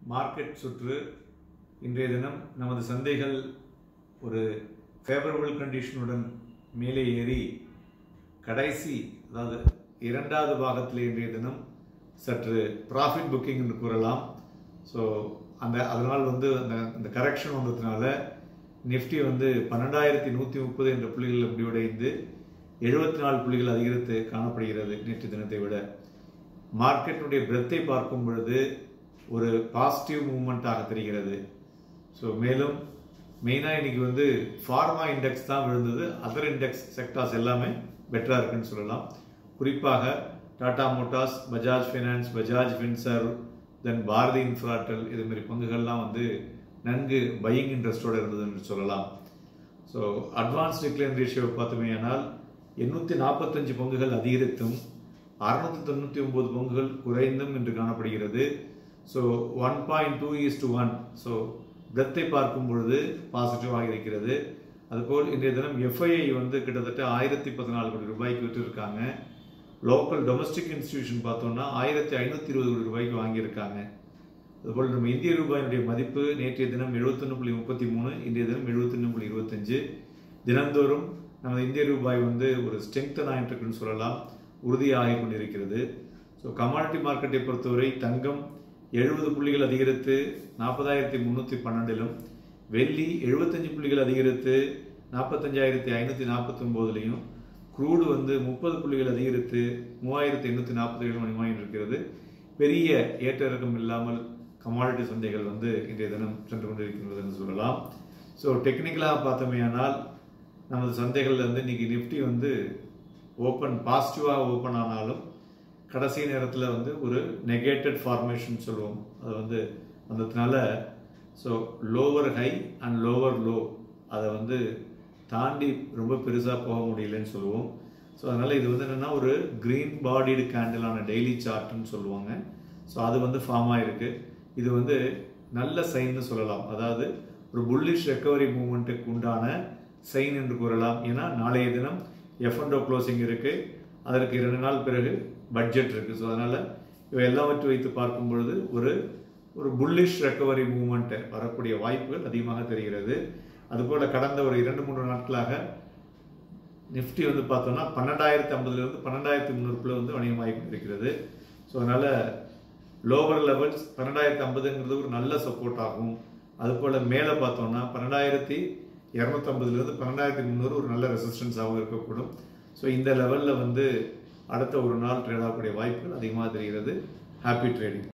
market சுற்று இன்றைய தினம் நமது சந்தைகள் ஒரு ஃபேவரபிள் கண்டிஷனுடன் மேலே ஏறி கடைசி அதாவது இரண்டாவது பாகத்தில் இன்றைய தினம் சற்று ப்ராஃபிட் புக்கிங் என்று கூறலாம் ஸோ அந்த அதனால் வந்து அந்த அந்த கரெக்ஷன் வந்ததுனால நிஃப்டி வந்து பன்னெண்டாயிரத்தி நூற்றி முப்பது என்ற புள்ளிகள் முடிவடைந்து எழுபத்தி நாலு புள்ளிகள் அதிகரித்து காணப்படுகிறது நேற்று தினத்தை விட மார்க்கெட்டுடைய பிரெத்தை பார்க்கும் பொழுது ஒரு பாசிட்டிவ் மூமெண்ட்டாக தெரிகிறது ஸோ மேலும் மெயினாக இன்னைக்கு வந்து ஃபார்மா இண்டெக்ஸ் தான் விழுந்தது அதர் இண்டெக்ஸ் செக்டார்ஸ் எல்லாமே பெட்டராக இருக்குன்னு சொல்லலாம் குறிப்பாக Tata motors Bajaj finance Bajaj Finserv then Bharti Infratel இது மாதிரி பங்குகள்லாம் வந்து நன்கு பையிங் இன்ட்ரெஸ்டோடு இருந்ததுன்னு சொல்லலாம் ஸோ அட்வான்ஸ் டிக்ளைன் ரேஷியோ பார்த்தோமே ஆனால் எண்ணூற்றி நாற்பத்தஞ்சு பங்குகள் அதிகரித்தும் அறுநூத்தி தொண்ணூற்றி ஒன்பது பங்குகள் குறைந்தும் என்று காணப்படுகிறது so one point two is to one so பிரெத்தை பார்க்கும் பொழுது பாசிட்டிவாக இருக்கிறது அதுபோல் இன்றைய தினம் எஃப்ஐஐ வந்து கிட்டத்தட்ட ஆயிரத்தி பதினாலு கோடி ரூபாய்க்கு விட்டுருக்காங்க லோக்கல் டொமஸ்டிக் இன்ஸ்டிடியூஷன் பார்த்தோம்னா ஆயிரத்தி ஐநூற்றி இருபது கோடி ரூபாய்க்கு வாங்கியிருக்காங்க அதுபோல் நம்ம இந்திய ரூபாயினுடைய மதிப்பு நேற்றைய தினம் எழுபத்தொன்று புள்ளி முப்பத்தி மூணு இன்றைய தினம் எழுபத்தொன்று புள்ளி இருபத்தஞ்சு தினந்தோறும் நமது இந்திய ரூபாய் வந்து ஒரு ஸ்ட்ரெங்தன் ஆகிட்டு இருக்குன்னு சொல்லலாம் உறுதியாகி கொண்டிருக்கிறது ஸோ கமாடிட்டி மார்க்கெட்டை பொறுத்தவரை தங்கம் எழுபது புள்ளிகள் அதிகரித்து நாற்பதாயிரத்தி முந்நூற்றி பன்னெண்டிலும் வெள்ளி எழுபத்தஞ்சு புள்ளிகள் அதிகரித்து நாற்பத்தஞ்சாயிரத்தி ஐநூற்றி நாற்பத்தொம்போதுலையும் க்ரூடு வந்து முப்பது புள்ளிகள் அதிகரித்து மூவாயிரத்தி எண்ணூற்றி நாற்பத்தி ஏழு மணிமாயின் இருக்கிறது பெரிய ஏற்ற இறக்கம் இல்லாமல் கமாடிட்டி சந்தைகள் வந்து இன்றைய தினம் சென்று கொண்டிருக்கின்றது என்று சொல்லலாம் ஸோ டெக்னிக்கலாக பார்த்தோமேயானால் நமது சந்தைகளில் வந்து இன்னைக்கு நிஃப்டி வந்து ஓப்பன் பாசிட்டிவாக ஓப்பன் ஆனாலும் கடைசி நேரத்தில் வந்து ஒரு நெகேட்டட் ஃபார்மேஷன் சொல்லுவோம் அது வந்து வந்ததுனால so lower high and lower low அதை வந்து தாண்டி ரொம்ப பெருசாக போக முடியலன்னு சொல்லுவோம் ஸோ அதனால் இது வந்து என்னென்னா ஒரு க்ரீன் பாடிடு கேண்டிலான டெய்லி சார்ட்னு சொல்லுவாங்க ஸோ அது வந்து ஃபார்ம் ஆகிருக்கு இது வந்து நல்ல சைன்னு சொல்லலாம் அதாவது ஒரு புல்லிஷ் ரெக்கவரி மூமெண்ட்டுக்கு உண்டான சைன் என்று கூறலாம் ஏன்னா நாளைய தினம் எஃப் அண்ட் க்ளோசிங் இருக்குது அதற்கு இரண்டு நாள் பிறகு பட்ஜெட் இருக்குது ஸோ அதனால் இவை எல்லாவற்றை வைத்து பார்க்கும் பொழுது ஒரு ஒரு புல்லிஷ் ரெக்கவரி மூமெண்ட்டு வரக்கூடிய வாய்ப்புகள் அதிகமாக தெரிகிறது அதுபோல் கடந்த ஒரு இரண்டு மூன்று நாட்களாக நிஃப்டி வந்து பார்த்தோம்னா பன்னெண்டாயிரத்தி ஐம்பதுலேருந்து பன்னெண்டாயிரத்தி முந்நூறுக்குள்ள வந்து வணிகமாகி கொண்டிருக்கிறது ஸோ அதனால் லோவர் லெவல்ஸ் பன்னெண்டாயிரத்தி ஐம்பதுங்கிறது ஒரு நல்ல சப்போர்ட் ஆகும் அதுபோல் மேலே பார்த்தோம்னா பன்னெண்டாயிரத்தி இரநூத்தம்பதுலேருந்து பன்னெண்டாயிரத்தி முந்நூறு ஒரு நல்ல ரெசிஸ்டன்ஸாகவும் இருக்கக்கூடும் ஸோ இந்த லெவலில் வந்து அடுத்த ஒரு நாள் ட்ரேட் ஆகக்கூடிய வாய்ப்புகள் அதிகமாக தெரிகிறது ஹாப்பி ட்ரேடிங்